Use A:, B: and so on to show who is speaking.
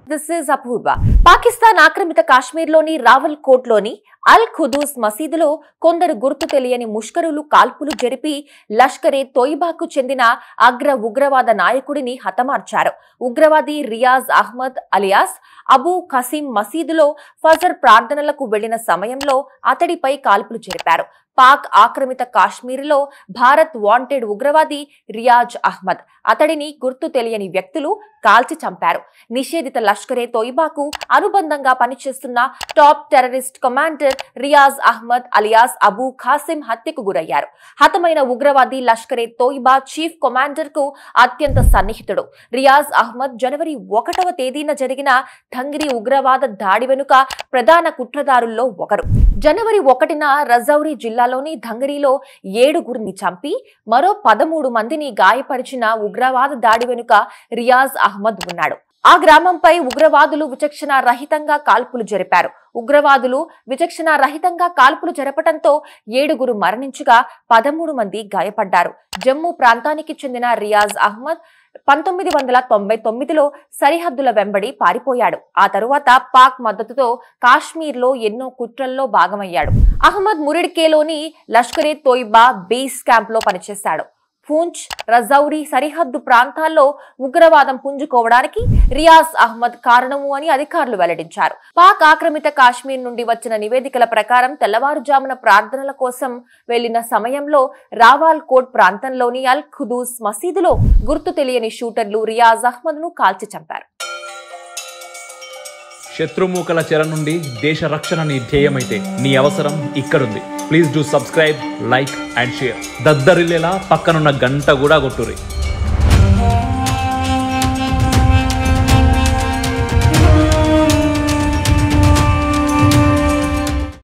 A: this is అపూర్వ పాకిస్తాన్ ఆక్రమిత కాశ్మీర్లోని రావల్ కోట్లోని అల్ ఖుదూస్ మసీదులో కొందరు గుర్తు తెలియని ముష్కరులు కాల్పులు జరిపి లష్కరే తోయిబాకు చెందిన అగ్ర ఉగ్రవాద నాయకుడిని హతమార్చారు ఉగ్రవాది రియాజ్ అహ్మద్ అలియాస్ అబూ ఖసీం మసీదులో ఫజర్ ప్రార్థనలకు వెళ్లిన సమయంలో అతడిపై కాల్పులు జరిపారు పాక్ ఆక్రమిత కాశ్మీర్లో భారత్ వాంటెడ్ ఉగ్రవాది రియాజ్ అహ్మద్ అతడిని గుర్తు తెలియని వ్యక్తులు కాల్చి చంపారు నిషేధిత లష్కరే తోయిబాకు అనుబంధంగా పనిచేస్తున్న top terrorist commander Riyaz Ahmed alias Abu Qasim హత్యకు గురయ్యారు హతమైన ఉగ్రవాది లష్కరే తోయిబా చీఫ్ కమాండర్ కు అత్యంత సన్నిహితుడు రియాజ్ అహ్మద్ జనవరి ఒకటవ తేదీన జరిగిన ధంగిరి ఉగ్రవాద దాడి వెనుక ప్రధాన కుట్రదారుల్లో ఒకరు జనవరి ఒకటిన రజౌరి జిల్లాలోని ధంగరిలో ఏడుగురిని చంపి మరో పదమూడు మందిని గాయపరిచిన ఉగ్రవాద దాడి వెనుక రియాజ్ అహ్మద్ ఉన్నాడు ఆ గ్రామంపై ఉగ్రవాదులు విచక్షణ రహితంగా కాల్పులు జరిపారు ఉగ్రవాదులు విచక్షణ రహితంగా కాల్పులు జరపడంతో ఏడుగురు మరణించగా పదమూడు మంది గాయపడ్డారు జమ్మూ ప్రాంతానికి చెందిన రియాజ్ అహ్మద్ పంతొమ్మిది వందల తొంభై తొమ్మిదిలో సరిహద్దుల వెంబడి పారిపోయాడు ఆ తరువాత పాక్ మద్దతుతో కాశ్మీర్లో ఎన్నో కుట్రల్లో భాగమయ్యాడు అహ్మద్ మురిడ్కేలోని లష్కరే తోయిబా బేస్ క్యాంప్ లో పనిచేశాడు పూంచ్ రజౌరి సరిహద్దు ప్రాంతాల్లో ఉగ్రవాదం పుంజుకోవడానికి రియాజ్ అహ్మద్ కారణము అని అధికారులు వెల్లడించారు పాక్ ఆక్రమిత కాశ్మీర్ నుండి వచ్చిన నివేదికల ప్రకారం తెల్లవారుజామున ప్రార్థనల కోసం వెళ్లిన సమయంలో రావాల్ కోట్ ప్రాంతంలోని అల్ ఖుదూస్ మసీదులో గుర్తు తెలియని షూటర్లు రియాజ్ అహ్మద్ ను కాల్చి చంపారు
B: శత్రుమూకల చెర నుండి దేశ రక్షణ నీ ధ్యేయమైతే నీ అవసరం ఇక్కడుంది please do subscribe like and share దద్దరిల్లేలా పక్కనున్న గంట కూడా కొట్టుర్రి